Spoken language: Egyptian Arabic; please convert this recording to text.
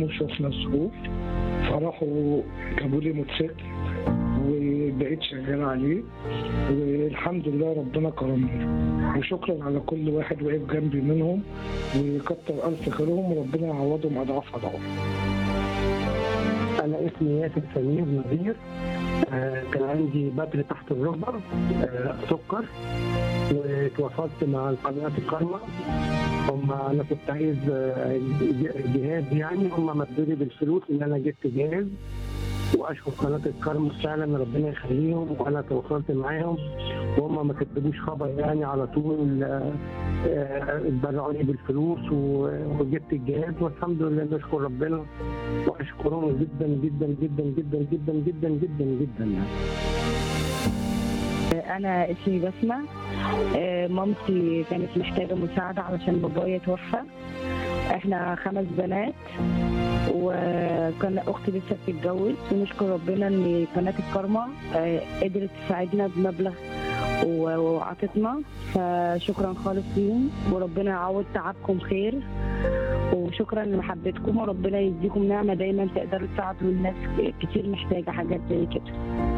وشفنا الظروف فراحوا جابوا لي موتوسيكل وبقيت شغال عليه والحمد لله ربنا كرمني وشكرا على كل واحد وقف جنبي منهم وكتر ألف خيرهم وربنا يعوضهم أضعاف أضعاف أنا اسمي ياسر سمير نظير آه، كان عندي بدر تحت الركبة آه، سكر وتواصلت مع قناة الكرمة هم أنا كنت عايز آه، جهاز يعني هم مدوا لي بالفلوس إن أنا جبت جهاز واشكر قناه الكرم فعلا ربنا يخليهم وانا تواصلت معاهم وهم ما كتبوش خبر يعني على طول آه، آه، اتبرعوا لي بالفلوس و- وجبت الجهاز والحمد لله نشكر ربنا واشكرهم جدا جدا جدا جدا جدا جدا جدا جدا يعني أنا اسمي بسمة آه، مامتي كانت محتاجة مساعدة علشان بابايا توفى احنا خمس بنات وكان اختي لسه بتتجوز ونشكر ربنا ان قناه الكرمه آه، قدرت تساعدنا بمبلغ و- وعطتنا فشكرا خالص ليهم وربنا يعوض تعبكم خير وشكرا لمحبتكم وربنا يديكم نعمه دايما تقدروا تساعدوا الناس كتير محتاجه حاجات زي كده